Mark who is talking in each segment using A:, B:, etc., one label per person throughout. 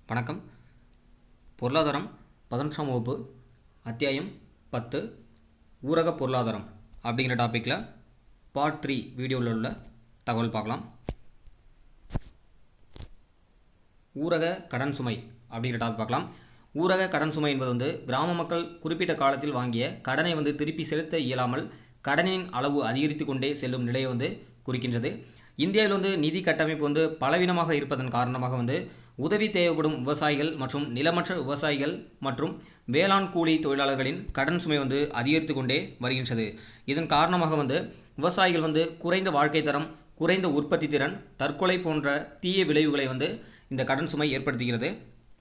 A: வணக்கம் பொருளாதாரம் பதினொன்றாம் வகுப்பு அத்தியாயம் பத்து ஊரக பொருளாதாரம் அப்படிங்கிற டாப்பிக்கில் பார்ட் த்ரீ வீடியோவில் உள்ள தகவல் பார்க்கலாம் ஊரக கடன் சுமை அப்படிங்கிற டாபிக் பார்க்கலாம் ஊரக கடன் சுமை என்பது வந்து கிராம மக்கள் குறிப்பிட்ட காலத்தில் வாங்கிய கடனை வந்து திருப்பி செலுத்த இயலாமல் கடனின் அளவு அதிகரித்து கொண்டே செல்லும் நிலையை வந்து குறிக்கின்றது இந்தியாவில் வந்து நிதி கட்டமைப்பு வந்து பலவீனமாக இருப்பதன் காரணமாக வந்து உதவி தேவைப்படும் விவசாயிகள் மற்றும் நிலமற்ற விவசாயிகள் மற்றும் வேளாண் கூலி தொழிலாளர்களின் கடன் சுமை வந்து அதிகரித்து கொண்டே வருகின்றது இதன் காரணமாக வந்து விவசாயிகள் வந்து குறைந்த வாழ்க்கை தரம் குறைந்த உற்பத்தி திறன் தற்கொலை போன்ற தீய விளைவுகளை வந்து இந்த கடன் சுமை ஏற்படுத்துகிறது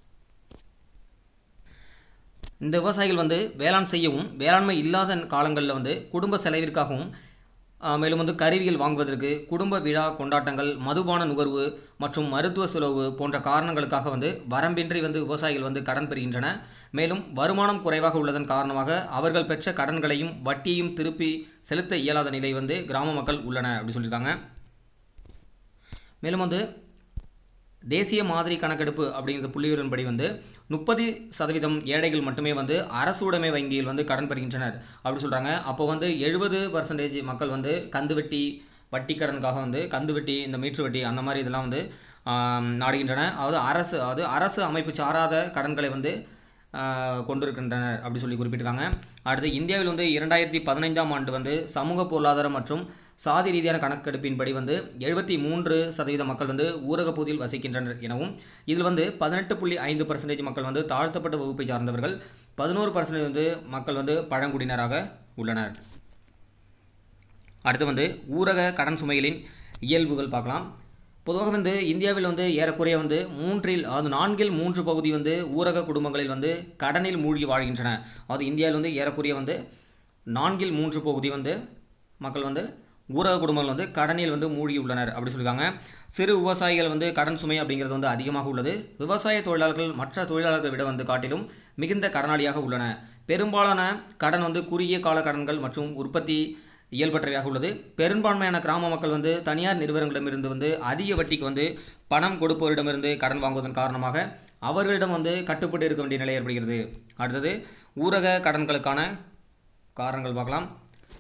A: இந்த விவசாயிகள் வந்து வேளாண் செய்யவும் வேளாண்மை இல்லாத காலங்களில் வந்து குடும்ப செலவிற்காகவும் ஆ, மேலும் வந்து கருவிகள் வாங்குவதற்கு குடும்ப விழா கொண்டாட்டங்கள் மதுபான நுகர்வு மற்றும் மருத்துவ செலவு போன்ற காரணங்களுக்காக வந்து வரம்பின்றி வந்து விவசாயிகள் வந்து கடன் பெறுகின்றன மேலும் வருமானம் குறைவாக உள்ளதன் காரணமாக அவர்கள் பெற்ற கடன்களையும் வட்டியையும் திருப்பி செலுத்த இயலாத நிலை வந்து கிராம மக்கள் உள்ளன அப்படி சொல்லியிருக்காங்க மேலும் வந்து தேசிய மாதிரி கணக்கெடுப்பு அப்படிங்கிற புள்ளிவிவரன்படி வந்து முப்பது சதவீதம் ஏழைகள் மட்டுமே வந்து அரசு உடைமை வங்கியில் வந்து கடன் பெறுகின்றனர் அப்படி சொல்கிறாங்க அப்போ வந்து எழுபது பர்சன்டேஜ் மக்கள் வந்து கந்து வட்டி வட்டி கடனுக்காக வந்து கந்து வட்டி இந்த மீட்ரு வட்டி அந்த மாதிரி இதெல்லாம் வந்து ஆம், நாடுகின்றன அதாவது அரசு அதாவது அரசு அமைப்பு சாராத கடன்களை வந்து ஆஹ், கொண்டிருக்கின்றனர் அப்படி சொல்லி குறிப்பிட்டிருக்காங்க அடுத்து இந்தியாவில் வந்து இரண்டாயிரத்தி பதினைந்தாம் ஆண்டு வந்து சமூக பொருளாதார மற்றும் சாதி ரீதியான கணக்கெடுப்பின்படி வந்து எழுபத்தி மூன்று சதவீத மக்கள் வந்து ஊரகப் பகுதியில் வசிக்கின்றனர் எனவும் இதில் வந்து பதினெட்டு புள்ளி ஐந்து பர்சன்டேஜ் மக்கள் வந்து தாழ்த்தப்பட்ட வகுப்பை சார்ந்தவர்கள் பதினோரு பர்சன்டேஜ் வந்து மக்கள் வந்து பழங்குடியினராக உள்ளனர் அடுத்து வந்து ஊரக கடன் சுமைகளின் இயல்புகள் பார்க்கலாம் பொதுவாக வந்து இந்தியாவில் வந்து ஏறக்குறைய வந்து மூன்றில் அதாவது நான்கில் மூன்று பகுதி வந்து ஊரக குடும்பங்களில் வந்து கடனில் மூழ்கி வாழ்கின்றன அதாவது இந்தியாவில் வந்து ஏறக்குறைய வந்து நான்கில் மூன்று பகுதி வந்து மக்கள் வந்து ஊரக குடும்பங்கள் வந்து கடனில் வந்து மூழ்கி உள்ளனர் அப்படி சொல்லியிருக்காங்க சிறு விவசாயிகள் வந்து கடன் சுமை அப்படிங்கிறது வந்து அதிகமாக உள்ளது விவசாய தொழிலாளர்கள் மற்ற தொழிலாளர்களை விட வந்து காட்டிலும் மிகுந்த கடனாளியாக உள்ளன பெரும்பாலான கடன் வந்து குறுகிய கால கடன்கள் மற்றும் உற்பத்தி இயல்பற்றவையாக உள்ளது பெரும்பான்மையான கிராம மக்கள் வந்து தனியார் நிறுவனங்களிடமிருந்து வந்து அதிக வட்டிக்கு வந்து பணம் கொடுப்பவரிடமிருந்து கடன் வாங்குவதன் காரணமாக அவர்களிடம் வந்து கட்டுப்பட்டு இருக்க வேண்டிய நிலை ஏற்படுகிறது அடுத்தது ஊரக கடன்களுக்கான காரணங்கள் பார்க்கலாம்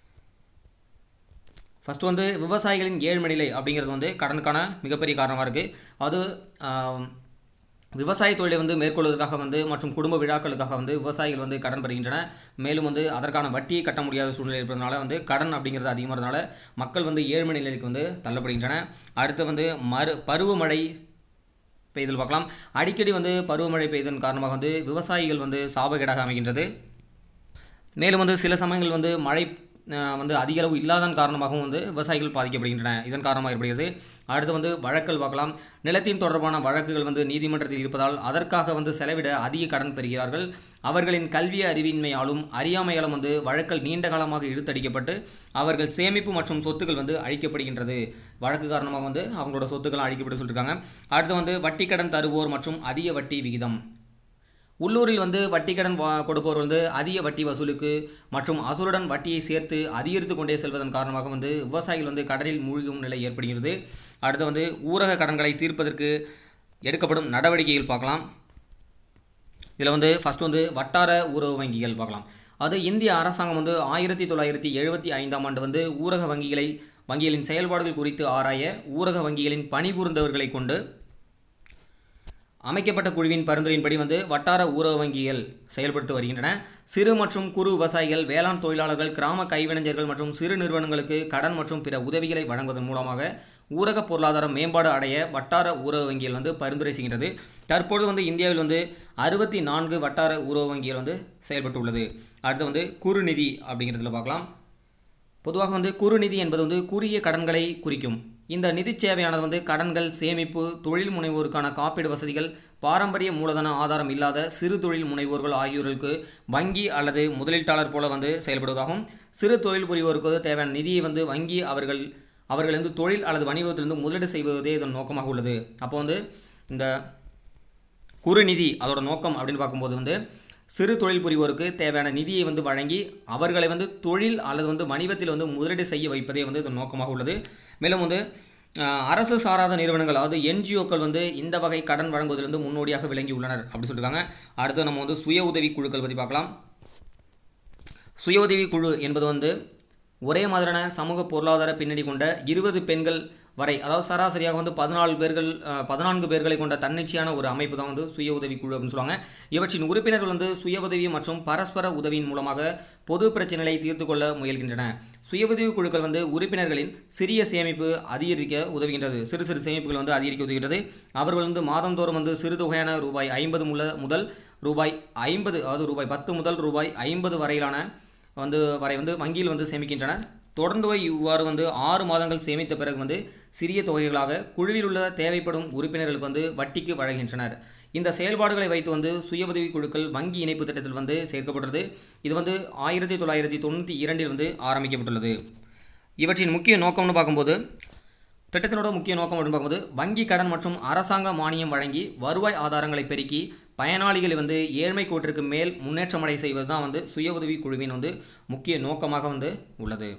A: ஃபஸ்ட்டு வந்து விவசாயிகளின் ஏழ்மை நிலை அப்படிங்கிறது வந்து கடனுக்கான மிகப்பெரிய காரணமாக இருக்குது அது ஆம், விவசாய தொழிலை வந்து மேற்கொள்வதற்காக வந்து மற்றும் குடும்ப விழாக்களுக்காக வந்து விவசாயிகள் வந்து கடன் பெறுகின்றன மேலும் வந்து அதற்கான வட்டியை கட்ட முடியாத சூழ்நிலை இருப்பதனால வந்து கடன் அப்படிங்கிறது அதிகமாகிறதுனால மக்கள் வந்து ஏழ்மை நிலைக்கு வந்து தள்ளப்படுகின்றன அடுத்து வந்து மறு பருவமழை பெய்தல் பார்க்கலாம் அடிக்கடி வந்து பருவமழை பெய்ததன் காரணமாக வந்து விவசாயிகள் வந்து சாபகேடாக அமைகின்றது மேலும் வந்து சில சமயங்கள் வந்து மழை அஹ், வந்து அதிக அளவு இல்லாதன் காரணமாகவும் வந்து விவசாயிகள் பாதிக்கப்படுகின்றன இதன் காரணமாக ஏற்படுகிறது அடுத்து வந்து வழக்கல் பார்க்கலாம் நிலத்தின் தொடர்பான வழக்குகள் வந்து நீதிமன்றத்தில் இருப்பதால் அதற்காக வந்து செலவிட அதிக கடன் பெறுகிறார்கள் அவர்களின் கல்வி அறிவின்மையாலும் அறியாமையாலும் வந்து வழக்கல் நீண்ட காலமாக இழுத்தடிக்கப்பட்டு அவர்கள் சேமிப்பு மற்றும் சொத்துக்கள் வந்து அழிக்கப்படுகின்றது வழக்கு காரணமாக வந்து அவங்களோட சொத்துக்கள் அழிக்கப்பட்டு சொல்லியிருக்காங்க அடுத்து வந்து வட்டி கடன் தருவோர் மற்றும் அதிக வட்டி விகிதம் உள்ளூரில் வந்து வட்டி கடன் வா கொடுப்பவர் வந்து அதிக வட்டி வசூலுக்கு மற்றும் அசலுடன் வட்டியை சேர்த்து அதிகரித்து கொண்டே செல்வதன் காரணமாக வந்து விவசாயிகள் வந்து கடனில் மூழ்கும் நிலை ஏற்படுகிறது அடுத்து வந்து ஊரக கடன்களை தீர்ப்பதற்கு எடுக்கப்படும் நடவடிக்கைகள் பார்க்கலாம் இதில் வந்து ஃபஸ்ட் வந்து வட்டார உறவு வங்கிகள் பார்க்கலாம் அது இந்திய அரசாங்கம் வந்து ஆயிரத்தி தொள்ளாயிரத்தி எழுபத்தி ஐந்தாம் ஆண்டு வந்து ஊரக வங்கிகளை வங்கிகளின் செயல்பாடுகள் குறித்து ஆராய ஊரக வங்கிகளின் பணிபுரிந்தவர்களை கொண்டு அமைக்கப்பட்ட குழுவின் பரிந்துரையின்படி வந்து வட்டார ஊரக வங்கிகள் செயல்பட்டு வருகின்றன சிறு மற்றும் குறு விவசாயிகள் வேளாண் தொழிலாளர்கள் கிராம கைவினைஞர்கள் மற்றும் சிறு நிறுவனங்களுக்கு கடன் மற்றும் பிற உதவிகளை வழங்குவதன் மூலமாக ஊரக பொருளாதாரம் மேம்பாடு அடைய வட்டார ஊரக வங்கிகள் வந்து பரிந்துரை செய்கின்றது தற்பொழுது வந்து இந்தியாவில் வந்து அறுபத்தி நான்கு வட்டார ஊரக வங்கிகள் வந்து செயல்பட்டு உள்ளது அடுத்து வந்து குறுநிதி அப்படிங்கிறதுல பார்க்கலாம் பொதுவாக வந்து குறுநிதி என்பது வந்து குறுகிய கடன்களை குறிக்கும் இந்த நிதி சேவையானது வந்து கடன்கள் சேமிப்பு தொழில் முனைவோருக்கான காப்பீடு வசதிகள் பாரம்பரிய மூலதன ஆதாரம் இல்லாத சிறு தொழில் முனைவோர்கள் ஆகியோருக்கு வங்கி அல்லது முதலீட்டாளர் போல வந்து செயல்படுவதாகும் சிறு தொழில் புரிவோருக்கு தேவையான நிதியை வந்து வங்கி அவர்கள் அவர்கள் வந்து தொழில் அல்லது வணிகத்திலிருந்து முதலீடு செய்வதே இதன் நோக்கமாக உள்ளது அப்போ வந்து இந்த குறுநிதி அதோட நோக்கம் அப்படின்னு பார்க்கும்போது வந்து சிறு தொழில் புரிவோருக்கு தேவையான நிதியை வந்து வழங்கி அவர்களை வந்து தொழில் அல்லது வந்து வணிகத்தில் வந்து முதலீடு செய்ய வைப்பதே வந்து இதன் நோக்கமாக உள்ளது மேலும் வந்து அஹ், அரசு சாராத நிறுவனங்கள் அதாவது என்ஜிஓக்கள் வந்து இந்த வகை கடன் வழங்குவதிலிருந்து முன்னோடியாக விளங்கி உள்ளனர் அப்படி சொல்லியிருக்காங்க அடுத்து நம்ம வந்து சுய உதவி குழுக்கள் பற்றி பார்க்கலாம் சுய உதவி குழு என்பது வந்து ஒரே மாதிரியான சமூக பொருளாதார பின்னணி கொண்ட இருபது பெண்கள் வரை அதாவது சராசரியாக வந்து பதினாலு பேர்கள் அஹ், பதினான்கு பேர்களை கொண்ட தன்னிச்சையான ஒரு அமைப்பு தான் வந்து சுய உதவி குழு அப்படின்னு சொல்லுவாங்க இவற்றின் உறுப்பினர்கள் வந்து சுய உதவி மற்றும் பரஸ்பர உதவியின் மூலமாக பொது பிரச்சனைகளை தீர்த்து கொள்ள முயல்கின்றன சுய உதவி குழுக்கள் வந்து உறுப்பினர்களின் சிறிய சேமிப்பு அதிகரிக்க உதவுகின்றது சிறு சிறு சேமிப்புகள் வந்து அதிகரிக்க உதவுகின்றது அவர்கள் வந்து மாதந்தோறும் வந்து சிறு தொகையான ரூபாய் ஐம்பது முல முதல் ரூபாய் ஐம்பது அதாவது ரூபாய் பத்து முதல் ரூபாய் ஐம்பது வரையிலான வந்து வரை வந்து வங்கியில் வந்து சேமிக்கின்றனர் தொடர்ந்து இவ்வாறு வந்து ஆறு மாதங்கள் சேமித்த பிறகு வந்து சிறிய தொகைகளாக குழுவில் உள்ள தேவைப்படும் உறுப்பினர்களுக்கு வந்து வட்டிக்கு வழங்குகின்றனர் இந்த செயல்பாடுகளை வைத்து வந்து சுய உதவி குழுக்கள் வங்கி இணைப்பு திட்டத்தில் வந்து சேர்க்கப்பட்டுள்ளது இது வந்து ஆயிரத்தி தொள்ளாயிரத்தி தொண்ணூற்றி இரண்டில் வந்து ஆரம்பிக்கப்பட்டுள்ளது இவற்றின் முக்கிய நோக்கம்னு பார்க்கும்போது திட்டத்தினோட முக்கிய நோக்கம் அப்படின்னு பார்க்கும்போது வங்கி கடன் மற்றும் அரசாங்க மானியம் வழங்கி வருவாய் ஆதாரங்களை பெருக்கி பயனாளிகளை வந்து ஏழ்மை கோட்டிற்கு மேல் முன்னேற்றமடை செய்வது தான் வந்து சுய உதவி குழுவின் வந்து முக்கிய நோக்கமாக வந்து உள்ளது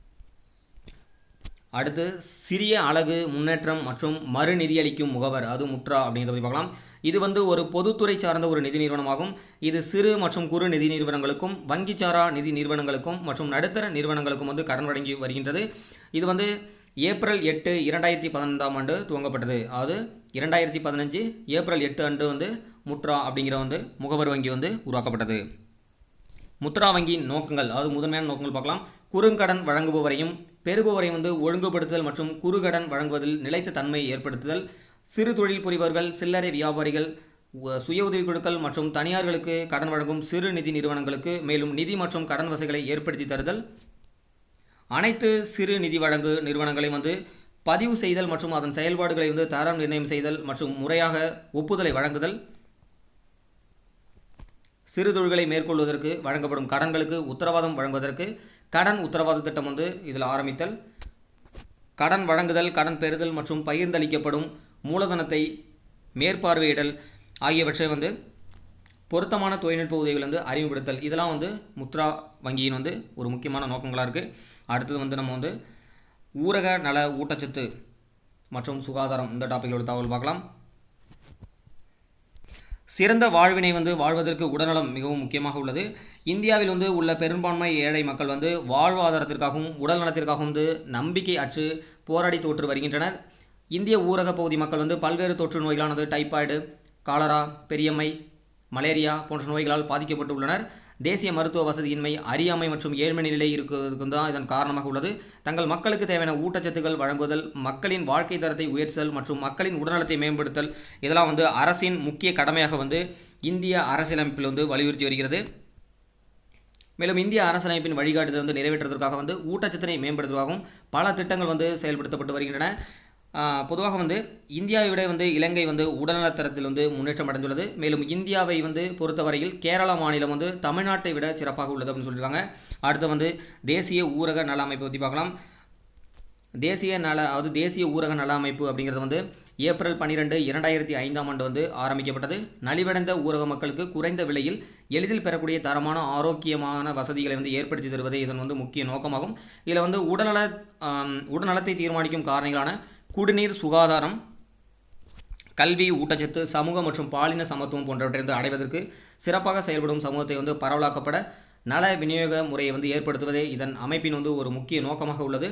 A: அடுத்து சிறிய அழகு முன்னேற்றம் மற்றும் மறுநிதியளிக்கும் முகவர் அது முத்ரா அப்படிங்கிறத பற்றி பார்க்கலாம் இது வந்து ஒரு பொதுத்துறை சார்ந்த ஒரு நிதி நிறுவனமாகும் இது சிறு மற்றும் குறு நிதி நிறுவனங்களுக்கும் வங்கிச்சாரா நிதி நிறுவனங்களுக்கும் மற்றும் நடுத்தர நிறுவனங்களுக்கும் வந்து கடன் வழங்கி வருகின்றது இது வந்து ஏப்ரல் எட்டு இரண்டாயிரத்தி பதினைந்தாம் ஆண்டு துவங்கப்பட்டது அதாவது இரண்டாயிரத்தி பதினஞ்சு ஏப்ரல் எட்டு அன்று வந்து முத்ரா அப்படிங்கிற வந்து முகவர் வங்கி வந்து உருவாக்கப்பட்டது முத்ரா வங்கியின் நோக்கங்கள் அதாவது முதன்மையான நோக்கங்கள் பார்க்கலாம் குறுங்கடன் வழங்குபவரையும் பெறுபவரையும் வந்து ஒழுங்குபடுத்துதல் மற்றும் குறுகடன் வழங்குவதில் நிலைத்த தன்மையை ஏற்படுத்துதல் சிறு தொழில் புரிபவர்கள் சில்லறை வியாபாரிகள் உ- சுய உதவிக் குழுக்கள் மற்றும் தனியார்களுக்கு கடன் வழங்கும் சிறு நிதி நிறுவனங்களுக்கு மேலும் நிதி மற்றும் கடன் வசதிகளை ஏற்படுத்தி தருதல் அனைத்து சிறு நிதி வழங்கு நிறுவனங்களையும் வந்து பதிவு செய்தல் மற்றும் அதன் செயல்பாடுகளை வந்து தரம் நிர்ணயம் செய்தல் மற்றும் முறையாக ஒப்புதலை வழங்குதல் சிறு தொழில்களை மேற்கொள்வதற்கு வழங்கப்படும் கடன்களுக்கு உத்தரவாதம் வழங்குவதற்கு கடன் உத்தரவாத திட்டம் வந்து இதில் ஆரம்பித்தல் கடன் வழங்குதல் கடன் பெறுதல் மற்றும் பகிர்ந்தளிக்கப்படும் மூலதனத்தை மேற்பார்வையிடல் ஆகியவற்றை வந்து பொருத்தமான தொழில்நுட்ப உதவிகள் வந்து அறிமுகப்படுத்தல் இதெல்லாம் வந்து முத்ரா வங்கியின் வந்து ஒரு முக்கியமான நோக்கங்களாக இருக்குது அடுத்தது வந்து நம்ம வந்து ஊரக நல ஊட்டச்சத்து மற்றும் சுகாதாரம் இந்த டாப்பிக்கோட தகவல் பார்க்கலாம் சிறந்த வாழ்வினை வந்து வாழ்வதற்கு உடல்நலம் மிகவும் முக்கியமாக உள்ளது இந்தியாவில் வந்து உள்ள பெரும்பான்மை ஏழை மக்கள் வந்து வாழ்வாதாரத்திற்காகவும் உடல் நலத்திற்காகவும் வந்து நம்பிக்கை அற்று போராடி தோற்று வருகின்றனர் இந்திய ஊரக பகுதி மக்கள் வந்து பல்வேறு தொற்று நோய்களானது டைபாய்டு காலரா பெரியம்மை மலேரியா போன்ற நோய்களால் பாதிக்கப்பட்டு உள்ளனர் தேசிய மருத்துவ வசதியின்மை அறியாமை மற்றும் ஏழ்மை நிலை இருக்கிறதுக்கு தான் இதன் காரணமாக உள்ளது தங்கள் மக்களுக்கு தேவையான ஊட்டச்சத்துக்கள் வழங்குதல் மக்களின் வாழ்க்கை தரத்தை உயர்த்துதல் மற்றும் மக்களின் உடல்நலத்தை மேம்படுத்தல் இதெல்லாம் வந்து அரசின் முக்கிய கடமையாக வந்து இந்திய அரசியலமைப்பில் வந்து வலியுறுத்தி வருகிறது மேலும் இந்திய அரசியலமைப்பின் வழிகாட்டுதல் வந்து நிறைவேற்றுவதற்காக வந்து ஊட்டச்சத்தினை மேம்படுத்துவதாகவும் பல திட்டங்கள் வந்து செயல்படுத்தப்பட்டு வருகின்றன ஆஹ் பொதுவாக வந்து இந்தியாவை விட வந்து இலங்கை வந்து உடல்நலத்தரத்தில் வந்து முன்னேற்றம் அடைந்துள்ளது மேலும் இந்தியாவை வந்து பொறுத்தவரையில் கேரளா மாநிலம் வந்து தமிழ்நாட்டை விட சிறப்பாக உள்ளது அப்படின்னு சொல்லியிருக்காங்க அடுத்து வந்து தேசிய ஊரக நல அமைப்பை பற்றி பார்க்கலாம் தேசிய நல அதாவது தேசிய ஊரக நல அமைப்பு அப்படிங்கிறது வந்து ஏப்ரல் பன்னிரெண்டு இரண்டாயிரத்தி ஐந்தாம் ஆண்டு வந்து ஆரம்பிக்கப்பட்டது நலிவடைந்த ஊரக மக்களுக்கு குறைந்த விலையில் எளிதில் பெறக்கூடிய தரமான ஆரோக்கியமான வசதிகளை வந்து ஏற்படுத்தி தருவதே இதன் வந்து முக்கிய நோக்கமாகும் இதில் வந்து உடல்நல ஆம், உடல்நலத்தை தீர்மானிக்கும் காரணிகளான குடிநீர் சுகாதாரம் கல்வி ஊட்டச்சத்து சமூக மற்றும் பாலின சமத்துவம் போன்றவற்றை வந்து அடைவதற்கு சிறப்பாக செயல்படும் சமூகத்தை வந்து பரவலாக்கப்பட நல விநியோக முறையை வந்து ஏற்படுத்துவதே இதன் அமைப்பின் வந்து ஒரு முக்கிய நோக்கமாக உள்ளது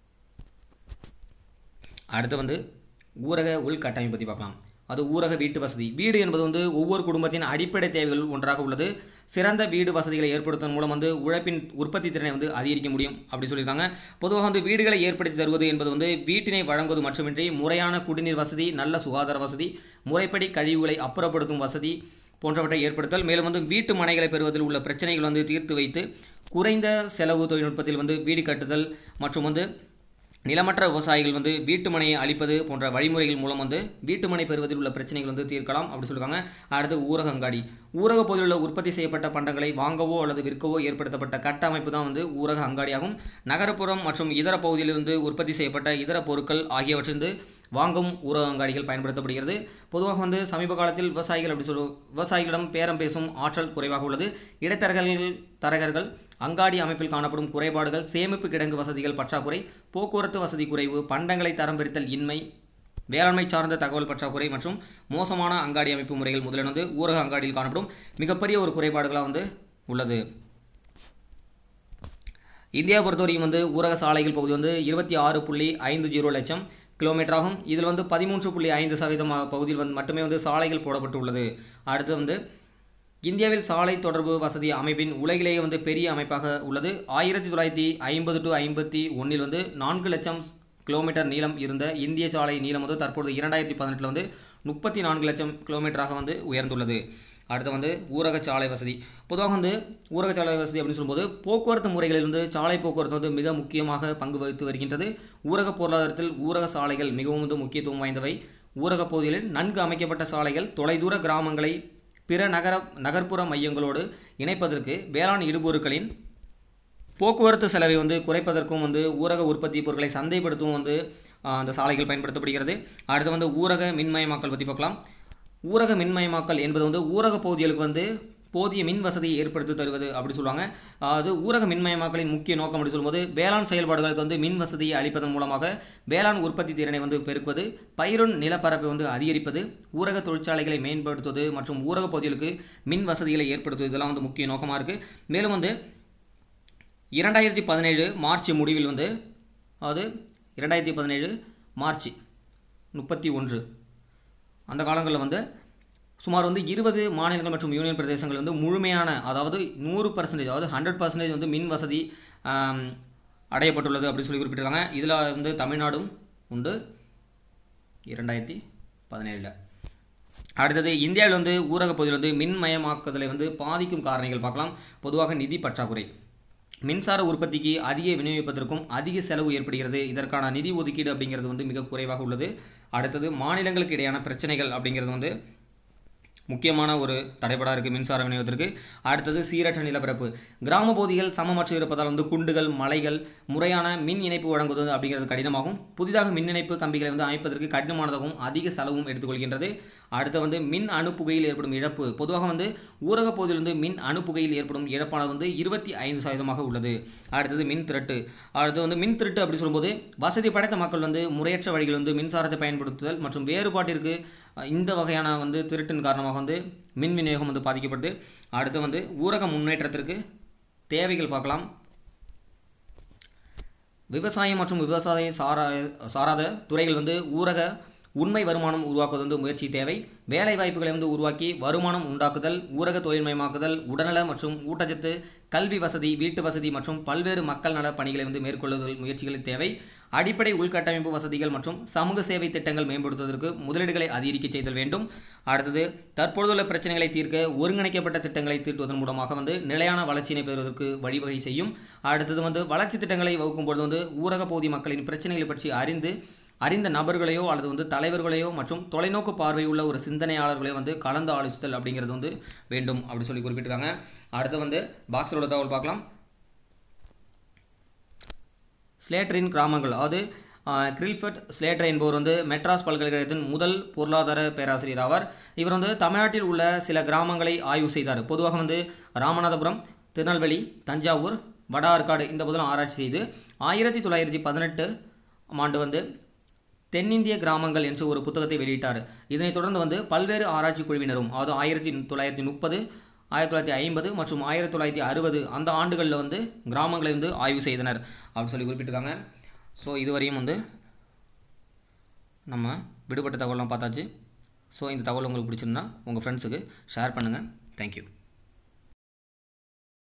A: அடுத்து வந்து ஊரக உள்கட்டமைப்பு பற்றி பார்க்கலாம் அது ஊரக வீட்டு வசதி வீடு என்பது வந்து ஒவ்வொரு குடும்பத்தின் அடிப்படை தேவைகள் ஒன்றாக உள்ளது சிறந்த வீடு வசதிகளை ஏற்படுத்துவதன் மூலம் வந்து உழைப்பின் உற்பத்தி திறனை வந்து அதிகரிக்க முடியும் அப்படி சொல்லியிருக்காங்க பொதுவாக வந்து வீடுகளை ஏற்படுத்தி தருவது என்பது வந்து வீட்டினை வழங்குவது மட்டுமின்றி முறையான குடிநீர் வசதி நல்ல சுகாதார வசதி முறைப்படி கழிவுகளை அப்புறப்படுத்தும் வசதி போன்றவற்றை ஏற்படுத்தல் மேலும் வந்து வீட்டு மனைகளை பெறுவதில் உள்ள பிரச்சனைகள் வந்து தீர்த்து வைத்து குறைந்த செலவு தொழில்நுட்பத்தில் வந்து வீடு கட்டுதல் மற்றும் வந்து நிலமற்ற விவசாயிகள் வந்து வீட்டு மனையை அளிப்பது போன்ற வழிமுறைகள் மூலம் வந்து வீட்டு மனை பெறுவதில் உள்ள பிரச்சனைகள் வந்து தீர்க்கலாம் அப்படி சொல்லியிருக்காங்க அடுத்து ஊரக அங்காடி ஊரக பகுதியில் உள்ள உற்பத்தி செய்யப்பட்ட பண்டங்களை வாங்கவோ அல்லது விற்கவோ ஏற்படுத்தப்பட்ட கட்டமைப்பு தான் வந்து ஊரக அங்காடியாகும் நகரப்புறம் மற்றும் இதர பகுதியிலிருந்து உற்பத்தி செய்யப்பட்ட இதர பொருட்கள் ஆகியவற்றிலிருந்து வாங்கும் ஊரக அங்காடிகள் பயன்படுத்தப்படுகிறது பொதுவாக வந்து சமீப காலத்தில் விவசாயிகள் அப்படி சொல்லுவோம் விவசாயிகளிடம் பேரம் பேசும் ஆற்றல் குறைவாக உள்ளது இடைத்தரகர்கள் தரகர்கள் அங்காடி அமைப்பில் காணப்படும் குறைபாடுகள் சேமிப்பு கிடங்கு வசதிகள் பற்றாக்குறை போக்குவரத்து வசதி குறைவு பண்டங்களை தரம் பிரித்தல் இன்மை வேளாண்மை சார்ந்த தகவல் பற்றாக்குறை மற்றும் மோசமான அங்காடி அமைப்பு முறைகள் முதலில் வந்து ஊரக அங்காடியில் காணப்படும் மிகப்பெரிய ஒரு குறைபாடுகளாக வந்து உள்ளது இந்தியா பொறுத்தவரைக்கும் வந்து ஊரக சாலைகள் பகுதி வந்து இருபத்தி ஆறு புள்ளி ஐந்து ஜீரோ லட்சம் கிலோமீட்டர் ஆகும் இதில் வந்து பதிமூன்று புள்ளி ஐந்து சதவீதம் பகுதியில் வந்து மட்டுமே வந்து சாலைகள் போடப்பட்டு உள்ளது அடுத்து வந்து இந்தியாவில் சாலை தொடர்பு வசதி அமைப்பின் உலகிலேயே வந்து பெரிய அமைப்பாக உள்ளது ஆயிரத்தி தொள்ளாயிரத்தி ஐம்பது டு ஐம்பத்தி ஒன்றில் வந்து நான்கு லட்சம் கிலோமீட்டர் நீளம் இருந்த இந்திய சாலை நீளம் வந்து தற்பொழுது இரண்டாயிரத்தி பதினெட்டில் வந்து முப்பத்தி நான்கு லட்சம் கிலோமீட்டராக வந்து உயர்ந்துள்ளது அடுத்து வந்து ஊரக சாலை வசதி பொதுவாக வந்து ஊரக சாலை வசதி அப்படின்னு சொல்லும்போது போக்குவரத்து முறைகளில் வந்து சாலை போக்குவரத்து வந்து மிக முக்கியமாக பங்கு வகித்து வருகின்றது ஊரக பொருளாதாரத்தில் ஊரக சாலைகள் மிகவும் வந்து முக்கியத்துவம் வாய்ந்தவை ஊரக பகுதிகளில் நன்கு அமைக்கப்பட்ட சாலைகள் தொலைதூர கிராமங்களை பிற நகர நகர்ப்புற மையங்களோடு இணைப்பதற்கு வேளாண் இடுபொருட்களின் போக்குவரத்து செலவை வந்து குறைப்பதற்கும் வந்து ஊரக உற்பத்தி பொருட்களை சந்தைப்படுத்தவும் வந்து ஆஹ், அந்த சாலைகள் பயன்படுத்தப்படுகிறது அடுத்து வந்து ஊரக மின்மயமாக்கல் பற்றி பார்க்கலாம் ஊரக மின்மயமாக்கல் என்பது வந்து ஊரக பகுதிகளுக்கு வந்து போதிய மின் வசதியை ஏற்படுத்தி தருவது அப்படி சொல்லுவாங்க அது ஊரக மின்மயமாக்கலின் முக்கிய நோக்கம் அப்படி சொல்லும்போது வேளாண் செயல்பாடுகளுக்கு வந்து மின் வசதியை அளிப்பதன் மூலமாக வேளாண் உற்பத்தி திறனை வந்து பெருக்குவது பயிரின் நிலப்பரப்பை வந்து அதிகரிப்பது ஊரக தொழிற்சாலைகளை மேம்படுத்துவது மற்றும் ஊரக பகுதிகளுக்கு மின் வசதிகளை ஏற்படுத்துவது இதெல்லாம் வந்து முக்கிய நோக்கமாக இருக்குது மேலும் வந்து இரண்டாயிரத்தி பதினேழு மார்ச் முடிவில் வந்து அதாவது இரண்டாயிரத்தி பதினேழு மார்ச் முப்பத்தி ஒன்று அந்த காலங்களில் வந்து சுமார் வந்து இருபது மாநிலங்கள் மற்றும் யூனியன் பிரதேசங்கள் வந்து முழுமையான அதாவது நூறு பர்சன்டேஜ் அதாவது ஹண்ட்ரட் பர்சன்டேஜ் வந்து மின் வசதி ஆம், அடையப்பட்டுள்ளது அப்படின்னு சொல்லி குறிப்பிட்டிருக்காங்க இதில் வந்து தமிழ்நாடும் உண்டு இரண்டாயிரத்தி பதினேழில் அடுத்தது இந்தியாவில் வந்து ஊரக பகுதியில் வந்து மின்மயமாக்குதலை வந்து பாதிக்கும் காரணிகள் பார்க்கலாம் பொதுவாக நிதி பற்றாக்குறை மின்சார உற்பத்திக்கு அதிக விநியோகிப்பதற்கும் அதிக செலவு ஏற்படுகிறது இதற்கான நிதி ஒதுக்கீடு அப்படிங்கிறது வந்து மிக குறைவாக உள்ளது அடுத்தது மாநிலங்களுக்கு இடையான பிரச்சனைகள் அப்படிங்கிறது வந்து முக்கியமான ஒரு தடைபடா இருக்குது மின்சார விநியோகத்திற்கு அடுத்தது சீரற்ற நிலப்பரப்பு கிராம பகுதிகள் சமமற்று இருப்பதால் வந்து குண்டுகள் மலைகள் முறையான மின் இணைப்பு வழங்குவது அப்படிங்கிறது கடினமாகும் புதிதாக மின் இணைப்பு கம்பிகளை வந்து அமைப்பதற்கு கடினமானதாகவும் அதிக செலவும் எடுத்துக்கொள்கின்றது அடுத்து வந்து மின் அணுப்புகையில் ஏற்படும் இழப்பு பொதுவாக வந்து ஊரக பகுதியில் வந்து மின் அணுப்புகையில் ஏற்படும் இழப்பானது வந்து இருபத்தி ஐந்து சதவீதமாக உள்ளது அடுத்தது மின் திருட்டு அடுத்து வந்து மின் திருட்டு அப்படி சொல்லும்போது வசதி படைத்த மக்கள் வந்து முறையற்ற வழிகள் வந்து மின்சாரத்தை பயன்படுத்துதல் மற்றும் வேறுபாட்டிற்கு அஹ், இந்த வகையான வந்து திருட்டின் காரணமாக வந்து மின் விநியோகம் வந்து பாதிக்கப்படுது அடுத்து வந்து ஊரக முன்னேற்றத்திற்கு தேவைகள் பார்க்கலாம் விவசாயம் மற்றும் விவசாய சாரா சாராத துறைகள் வந்து ஊரக உண்மை வருமானம் உருவாக்குவது வந்து முயற்சி தேவை வேலை வாய்ப்புகளை வந்து உருவாக்கி வருமானம் உண்டாக்குதல் ஊரக தொழில்மயமாக்குதல் உடல்நல மற்றும் ஊட்டச்சத்து கல்வி வசதி வீட்டு வசதி மற்றும் பல்வேறு மக்கள் நல பணிகளை வந்து மேற்கொள்ளுதல் முயற்சிகள் தேவை அடிப்படை உள்கட்டமைப்பு வசதிகள் மற்றும் சமூக சேவை திட்டங்கள் மேம்படுத்துவதற்கு முதலீடுகளை அதிகரிக்க செய்தல் வேண்டும் அடுத்தது தற்பொழுதுள்ள பிரச்சனைகளை தீர்க்க ஒருங்கிணைக்கப்பட்ட திட்டங்களை தீர்த்துவதன் மூலமாக வந்து நிலையான வளர்ச்சியினை பெறுவதற்கு வழிவகை செய்யும் அடுத்தது வந்து வளர்ச்சி திட்டங்களை வகுக்கும் பொழுது வந்து ஊரக பகுதி மக்களின் பிரச்சனைகளை பற்றி அறிந்து அறிந்த நபர்களையோ அல்லது வந்து தலைவர்களையோ மற்றும் தொலைநோக்கு பார்வை உள்ள ஒரு சிந்தனையாளர்களையோ வந்து கலந்து ஆலோசித்தல் அப்படிங்கிறது வந்து வேண்டும் அப்படி சொல்லி குறிப்பிட்டிருக்காங்க அடுத்து வந்து பாக்ஸில் உள்ள தகவல் பார்க்கலாம் ஸ்லேட்டரின் கிராமங்கள் அதாவது ஆஹ், கிரில்ஃபர்ட் ஸ்லேட்டர் என்பவர் வந்து மெட்ராஸ் பல்கலைக்கழகத்தின் முதல் பொருளாதார பேராசிரியர் ஆவார் இவர் வந்து தமிழ்நாட்டில் உள்ள சில கிராமங்களை ஆய்வு செய்தார் பொதுவாக வந்து ராமநாதபுரம் திருநெல்வேலி தஞ்சாவூர் வட ஆற்காடு இந்த முதலும் ஆராய்ச்சி செய்து ஆயிரத்தி தொள்ளாயிரத்தி பதினெட்டு ஆண்டு வந்து தென்னிந்திய கிராமங்கள் என்ற ஒரு புத்தகத்தை வெளியிட்டார் இதனைத் தொடர்ந்து வந்து பல்வேறு ஆராய்ச்சி குழுவினரும் அதாவது ஆயிரத்தி தொள்ளாயிரத்தி முப்பது ஆயிரத்தி தொள்ளாயிரத்தி ஐம்பது மற்றும் ஆயிரத்தி தொள்ளாயிரத்தி அறுபது அந்த ஆண்டுகளில் வந்து கிராமங்களை வந்து ஆய்வு செய்தனர் அப்படின்னு சொல்லி குறிப்பிட்டிருக்காங்க ஸோ இதுவரையும் வந்து நம்ம விடுபட்ட தகவலாம் பார்த்தாச்சு ஸோ இந்த தகவல் உங்களுக்கு பிடிச்சிருந்தா உங்கள் ஃப்ரெண்ட்ஸுக்கு ஷேர் பண்ணுங்கள் தேங்க்யூ